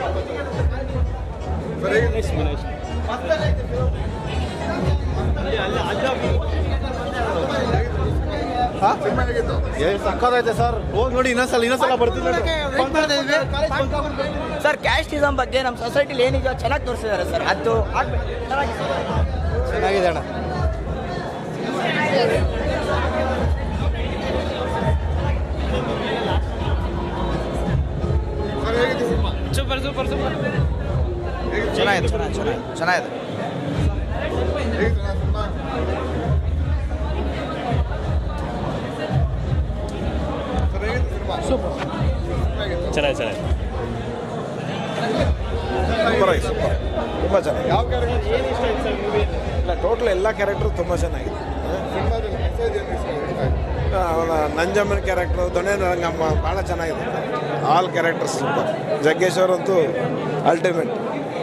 ಏ ಸಕ್ಕತ್ತೈತೆ ಸರ್ ಹೋಗಿ ನೋಡಿ ಇನ್ನೊಂದ್ಸಲ ಇನ್ನೊಂದ್ಸಲ ಬರ್ತೀನಿ ಸರ್ ಕ್ಯಾಸ್ಟಿಸಮ್ ಬಗ್ಗೆ ನಮ್ಮ ಸೊಸೈಟಿಲಿ ಏನಿದೆಯೋ ಚೆನ್ನಾಗಿ ತೋರಿಸಿದ್ದಾರೆ ಸರ್ ಅದು ಆಗ್ಬೇಕು. ಚೆನ್ನಾಗಿದೆ. ಚೆನ್ನಾಗಿದೆ ಅಣ್ಣ ಸೂಪರ್ ಸೂಪರ್ ಸೂಪರ್ ಚೆನ್ನಾಗಿದೆ ಚೆನ್ನಾಗಿದೆ ಚೆನ್ನಾಗಿದೆ ಚೆನ್ನಾಗಿದೆ ಚೆನ್ನಾಗಿ ಚೆನ್ನಾಗಿ ಸೂಪರ್ ಆಗಿ ಸೂಪರ್ ತುಂಬ ಚೆನ್ನಾಗಿ ಯಾವ ಇಲ್ಲ ಟೋಟಲ್ ಎಲ್ಲ ಕ್ಯಾರೆಕ್ಟರ್ ತುಂಬ ಚೆನ್ನಾಗಿದೆ ಆ, ಅವನ ನಂಜಮ್ಮನ ಕ್ಯಾರೆಕ್ಟರ್ ದೊಣ್ಣೆ ರಂಗಮ್ಮ ಭಾಳ ಚೆನ್ನಾಗಿದೆ ಆಲ್ ಕ್ಯಾರೆಕ್ಟರ್ಸ್ ಸೂಪರ್ ಜಗ್ಗೇಶ್ವರ್ ಅಂತೂ ಅಲ್ಟಿಮೇಟ್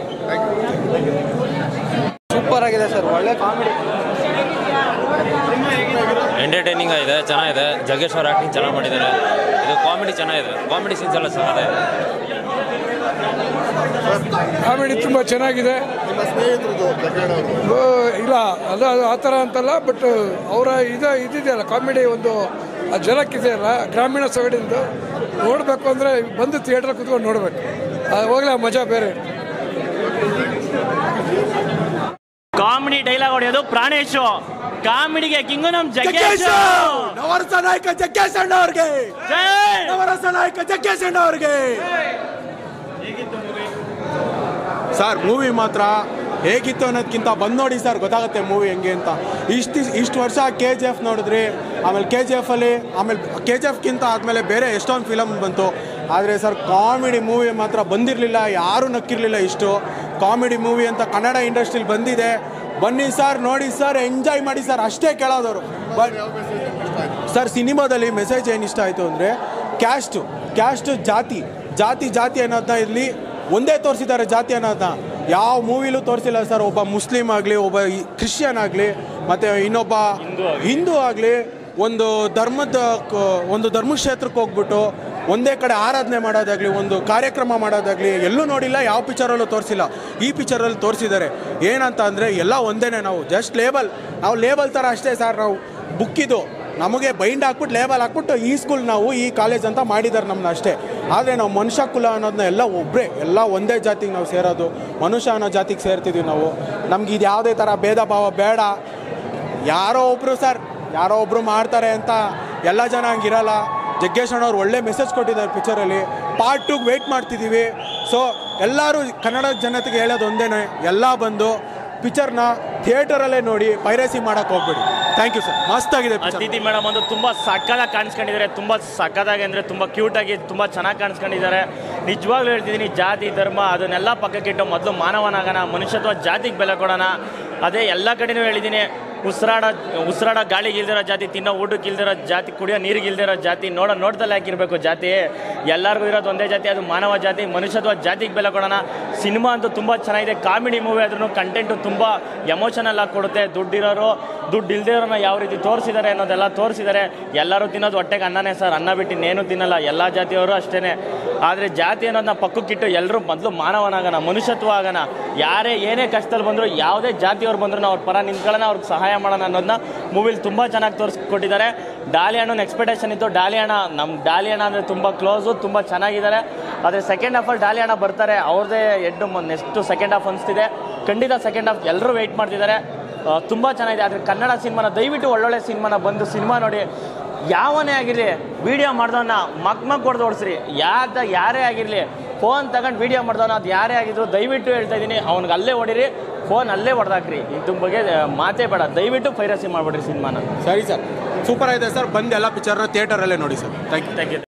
ಸೂಪರ್ ಆಗಿದೆ ಸರ್ ಒಳ್ಳೆ ಕಾಮಿಡಿ ಎಂಟರ್ಟೈನಿಂಗ್ ಆಗಿದೆ ಚೆನ್ನಾಗಿದೆ ಜಗ್ಗೇಶ್ ಅವ್ರ ಆ್ಯಕ್ಟಿಂಗ್ ಚೆನ್ನಾಗಿ ಮಾಡಿದ್ದಾರೆ ಇದು ಕಾಮಿಡಿ ಚೆನ್ನಾಗಿದೆ ಕಾಮಿಡಿ ಸೀನ್ಸ್ ಎಲ್ಲ ಚೆನ್ನಾಗಿದೆ ಕಾಮಿಡಿ ತುಂಬ ಚೆನ್ನಾಗಿದೆ ನಿಮ್ಮ ಸ್ನೇಹಿತರದು ಜಗ್ಗೇಡವರು ಓ, ಇಲ್ಲ ಅದು ಅದು ಆ ಥರ ಅಂತಲ್ಲ ಬಟ್ ಅವರ ಇದು ಇದಿದೆಯಲ್ಲ ಕಾಮಿಡಿ ಒಂದು ಆ ಜನಕ್ಕಿದೆಯಲ್ಲ ಗ್ರಾಮೀಣ ಸೊಗಡಿಂದು ನೋಡಬೇಕು ಅಂದರೆ ಬಂದು ಥಿಯೇಟ್ರ್ ಕುತ್ಕೊಂಡು ನೋಡಬೇಕು ಹೋಗ್ಲಿ ಆ ಮಜಾ ಬೇರೆ ಕಾಮಿಡಿ ಡೈಲಾಗ್ ಹೊಡೆಯೋದು ಪ್ರಾಣೇಶು ಕಾಮಿಡಿಗೆ ಕಿಂಗು ನಮ್ ಜಗ್ಗೇಶ್ ನವರಸ ನಾಯಕ ಜಗ್ಗೇಶ್ ಅಣ್ಣ ಅವ್ರಿಗೆ ಜೈ ನವರಸ ನಾಯಕ ಜಗ್ಗೇಶ್ ಅಣ್ಣ ಅವ್ರಿಗೆ ಸರ್ ಮೂವಿ ಮಾತ್ರ ಹೇಗಿತ್ತು ಅನ್ನೋದಕ್ಕಿಂತ ಬಂದು ನೋಡಿ ಸರ್ ಗೊತ್ತಾಗುತ್ತೆ ಮೂವಿ ಹೆಂಗೆ ಅಂತ ಇಷ್ಟು ಇಷ್ಟು ವರ್ಷ ಕೆ ಜಿ ಎಫ್ ನೋಡಿದ್ರಿ ಆಮೇಲೆ ಕೆ ಜಿ ಎಫಲ್ಲಿ ಆಮೇಲೆ ಕೆ ಜಿ ಎಫ್ಗಿಂತ ಆದಮೇಲೆ ಬೇರೆ ಎಷ್ಟೊಂದು ಫಿಲಮ್ ಬಂತು ಆದರೆ ಸರ್ ಕಾಮಿಡಿ ಮೂವಿ ಮಾತ್ರ ಬಂದಿರಲಿಲ್ಲ ಯಾರೂ ನಕ್ಕಿರಲಿಲ್ಲ ಇಷ್ಟು ಕಾಮಿಡಿ ಮೂವಿ ಅಂತ ಕನ್ನಡ ಇಂಡಸ್ಟ್ರಿಲಿ ಬಂದಿದೆ ಬನ್ನಿ ಸರ್ ನೋಡಿ ಸರ್ ಎಂಜಾಯ್ ಮಾಡಿ ಸರ್ ಅಷ್ಟೇ ಕೇಳೋದವರು ಬಟ್ ಸರ್ ಸಿನಿಮಾದಲ್ಲಿ ಮೆಸೇಜ್ ಏನು ಇಷ್ಟ ಆಯಿತು ಅಂದರೆ ಕ್ಯಾಸ್ಟು ಕ್ಯಾಸ್ಟು ಜಾತಿ ಜಾತಿ ಜಾತಿ ಅನ್ನೋದನ್ನ ಇಲ್ಲಿ ಒಂದೇ ತೋರಿಸಿದ್ದಾರೆ ಜಾತಿ ಅನ್ನೋದನ್ನ ಯಾವ ಮೂವಿಲೂ ತೋರಿಸಿಲ್ಲ ಸರ್ ಒಬ್ಬ ಮುಸ್ಲಿಂ ಆಗಲಿ ಒಬ್ಬ ಈ- ಕ್ರಿಶ್ಚಿಯನ್ ಆಗಲಿ ಮತ್ತು ಇನ್ನೊಬ್ಬ ಹಿಂದೂ ಆಗಲಿ ಒಂದು ಧರ್ಮದ ಕ- ಒಂದು ಧರ್ಮಕ್ಷೇತ್ರಕ್ಕೆ ಹೋಗ್ಬಿಟ್ಟು ಒಂದೇ ಕಡೆ ಆರಾಧನೆ ಮಾಡೋದಾಗಲಿ ಒಂದು ಕಾರ್ಯಕ್ರಮ ಮಾಡೋದಾಗಲಿ ಎಲ್ಲೂ ನೋಡಿಲ್ಲ ಯಾವ ಪಿಕ್ಚರಲ್ಲೂ ತೋರಿಸಿಲ್ಲ ಈ ಪಿಕ್ಚರಲ್ಲಿ ತೋರಿಸಿದ್ದಾರೆ ಏನಂತ ಅಂದರೆ ಎಲ್ಲ ಒಂದೇನೆ ನಾವು ಜಸ್ಟ್ ಲೇಬಲ್ ನಾವು ಲೇಬಲ್ ಥರ ಅಷ್ಟೇ ಸರ್ ನಾವು ಬುಕ್ಕಿದು ನಮಗೆ ಬೈಂಡ್ ಹಾಕ್ಬಿಟ್ಟು ಲೇಬಲ್ ಹಾಕ್ಬಿಟ್ಟು ಈ ಸ್ಕೂಲ್ ನಾವು ಈ ಕಾಲೇಜ್ ಅಂತ ಮಾಡಿದ್ದಾರೆ ನಮ್ಮನ್ನ ಅಷ್ಟೇ ಆದರೆ ನಾವು ಮನುಷ್ಯ ಕುಲ ಅನ್ನೋದನ್ನ ಎಲ್ಲ ಒಬ್ಬರೇ ಎಲ್ಲ ಒಂದೇ ಜಾತಿಗೆ ನಾವು ಸೇರೋದು ಮನುಷ್ಯ ಅನ್ನೋ ಜಾತಿಗೆ ಸೇರ್ತಿದ್ದೀವಿ ನಾವು ನಮ್ಗೆ ಇದು ಯಾವುದೇ ಥರ ಭೇದ ಭಾವ ಬೇಡ ಯಾರೋ ಒಬ್ಬರು ಸರ್ ಯಾರೋ ಒಬ್ಬರು ಮಾಡ್ತಾರೆ ಅಂತ ಎಲ್ಲ ಜನ ಹಂಗಿರಲ್ಲ ಜಗ್ಗೇಶ್ ಅಣ್ಣವ್ರು ಒಳ್ಳೆ ಮೆಸೇಜ್ ಕೊಟ್ಟಿದ್ದಾರೆ ಪಿಕ್ಚರಲ್ಲಿ ಪಾರ್ಟ್ ಟೂಗೆ ವೆಯ್ಟ್ ಮಾಡ್ತಿದ್ದೀವಿ ಸೊ ಎಲ್ಲರೂ ಕನ್ನಡ ಜನತೆಗೆ ಹೇಳೋದು ಒಂದೇನೆ ಎಲ್ಲ ಬಂದು ಪಿಕ್ಚರ್ನ ಥಿಯೇಟರಲ್ಲೇ ನೋಡಿ ಪೈರಸಿ ಮಾಡೋಕೆ ಹೋಗ್ಬೇಡಿ ಥ್ಯಾಂಕ್ ಯು ಸರ್ ಮಸ್ತಾಗಿದೆ ಪಿಕ್ಚರ್ ಅತಿಥಿ ಮೇಡಮ್ ಒಂದು ತುಂಬಾ ಸಕ್ಕದಾಗಿ ಕಾಣಿಸ್ಕೊಂಡಿದ್ದಾರೆ ತುಂಬಾ ಸಕ್ಕದಾಗಿ ಅಂದ್ರೆ ತುಂಬಾ ಕ್ಯೂಟ್ ಆಗಿ ತುಂಬಾ ಚೆನ್ನಾಗಿ ಕಾಣಿಸ್ಕೊಂಡಿದ್ದಾರೆ ನಿಜವಾಗ್ಲೂ ಹೇಳ್ತಿದ್ದೀನಿ ಜಾತಿ ಧರ್ಮ ಅದನ್ನೆಲ್ಲ ಪಕ್ಕಕ್ಕಿಟ್ಟು ಮೊದಲು ಮಾನವನಾಗೋಣ ಮನುಷ್ಯತ್ವ ಜಾತಿಗೆ ಬೆಲೆ ಕೊಡೋಣ ಅದೇ ಎಲ್ಲ ಕಡೆನೂ ಹೇಳಿದ್ದೀನಿ ಉಸಿರಾಡ ಉಸಿರಾಡ ಗಾಳಿಗೆ ಇಲ್ದಿರೋ ಜಾತಿ ತಿನ್ನೋ ಊಟಕ್ಕೆ ಇಲ್ದಿರೋ ಜಾತಿ ಕುಡಿಯೋ ನೀರಿಗೆ ಇಲ್ದಿರೋ ಜಾತಿ ನೋಡೋ ನೋಡ್ದಲ್ಲಿ ಹಾಕಿರ್ಬೇಕು ಜಾತಿ ಎಲ್ಲರಿಗೂ ಇರೋದು ಒಂದೇ ಜಾತಿ ಅದು ಮಾನವ ಜಾತಿ ಮನುಷ್ಯತ್ವ ಜಾತಿಗೆ ಬೆಲೆ ಕೊಡೋಣ ಸಿನಿಮಾ ಅಂತೂ ತುಂಬ ಚೆನ್ನಾಗಿದೆ ಕಾಮಿಡಿ ಮೂವಿ ಆದ್ರೂ ಕಂಟೆಂಟು ತುಂಬ ಎಮೋಷನಲ್ ಆಗಿ ಕೊಡುತ್ತೆ ದುಡ್ಡಿರೋರು ದುಡ್ಡು ಇಲ್ದಿರೋನ ಯಾವ ರೀತಿ ತೋರಿಸಿದ್ದಾರೆ ಅನ್ನೋದೆಲ್ಲ ತೋರಿಸಿದ್ದಾರೆ ಎಲ್ಲರೂ ತಿನ್ನೋದು ಹೊಟ್ಟೆಗೆ ಅನ್ನನೇ ಸರ್ ಅನ್ನ ಬಿಟ್ಟು ಇನ್ನೇನು ತಿನ್ನಲ್ಲ ಎಲ್ಲ ಜಾತಿಯವರು ಅಷ್ಟೇ ಆದರೆ ಜಾತಿ ಅನ್ನೋದನ್ನ ಪಕ್ಕಕ್ಕಿಟ್ಟು ಎಲ್ಲರೂ ಮೊದಲು ಮಾನವನಾಗೋಣ ಮನುಷ್ಯತ್ವ ಆಗೋಣ ಯಾರೇ ಏನೇ ಕಷ್ಟದಲ್ಲಿ ಬಂದರೂ ಯಾವುದೇ ಜಾತಿಯವ್ರು ಬಂದರೂ ಅವ್ರ ಪರ ನಿಂತ್ಕೊಳ್ಳೋಣ ಅವ್ರಿಗೆ ಸಹಾಯ ಮಾಡೋಣ ಅನ್ನೋದನ್ನ ಮೂವಿಲಿ ತುಂಬ ಚೆನ್ನಾಗಿ ತೋರಿಸ್ಕೊಟ್ಟಿದ್ದಾರೆ ಡಾಲಿ ಅಣ್ಣನ ಎಕ್ಸ್ಪೆಕ್ಟೇಷನ್ ಇತ್ತು ಡಾಲಿ ಅಣ್ಣ ನಮ್ಮ ಡಾಲಿ ಅಣ್ಣ ಅಂದರೆ ತುಂಬ ಕ್ಲೋಸು ತುಂಬ ಚೆನ್ನಾಗಿದ್ದಾರೆ ಆದರೆ ಸೆಕೆಂಡ್ ಹಾಫಲ್ಲಿ ಡಾಲಿ ಅಣ್ಣ ಬರ್ತಾರೆ ಅವ್ರದ್ದೇ ಎಡ್ಡು ನೆಕ್ಸ್ಟು ಸೆಕೆಂಡ್ ಹಾಫ್ ಅನಿಸ್ತಿದೆ ಖಂಡಿತ ಸೆಕೆಂಡ್ ಹಾಫ್ ಎಲ್ಲರೂ ವೆಯ್ಟ್ ಮಾಡ್ತಿದ್ದಾರೆ ಆ, ತುಂಬ ಚೆನ್ನಾಗಿದೆ ಆದರೆ ಕನ್ನಡ ಸಿನಿಮಾನ ದಯವಿಟ್ಟು ಒಳ್ಳೊಳ್ಳೆ ಸಿನಿಮಾನ ಬಂದು ಸಿನಿಮಾ ನೋಡಿ ಯಾವನೇ ಆಗಿರಲಿ ವಿಡಿಯೋ ಮಾಡ್ದವನ್ನ ಮಕ್ ಮಕ್ ಹೊಡೆದು ಓಡಿಸ್ರಿ ಯಾರ್ದ ಯಾರೇ ಆಗಿರಲಿ ಫೋನ್ ತಗೊಂಡು ವಿಡಿಯೋ ಮಾಡ್ದವನ ಅದು ಯಾರೇ ಆಗಿದ್ರು ದಯವಿಟ್ಟು ಹೇಳ್ತಾ ಇದ್ದೀನಿ ಅವ್ನಿಗೆ ಅಲ್ಲೇ ಹೊಡಿರಿ ಫೋನ್ ಅಲ್ಲೇ ಹೊಡೆದಾಕ್ರಿ ಇದ್ರ ಬಗ್ಗೆ ಆ, ಮಾತೇ ಬೇಡ ದಯವಿಟ್ಟು ಪೈರಸಿ ಮಾಡ್ಬಿಡ್ರಿ ಸಿನಿಮಾನ ಸರಿ ಸರ್ ಸೂಪರ್ ಆಗಿದೆ ಸರ್ ಬಂದು ಎಲ್ಲ ಪಿಕ್ಚರ್ನ ಥಿಯೇಟರಲ್ಲೇ ನೋಡಿ sir thank you thank you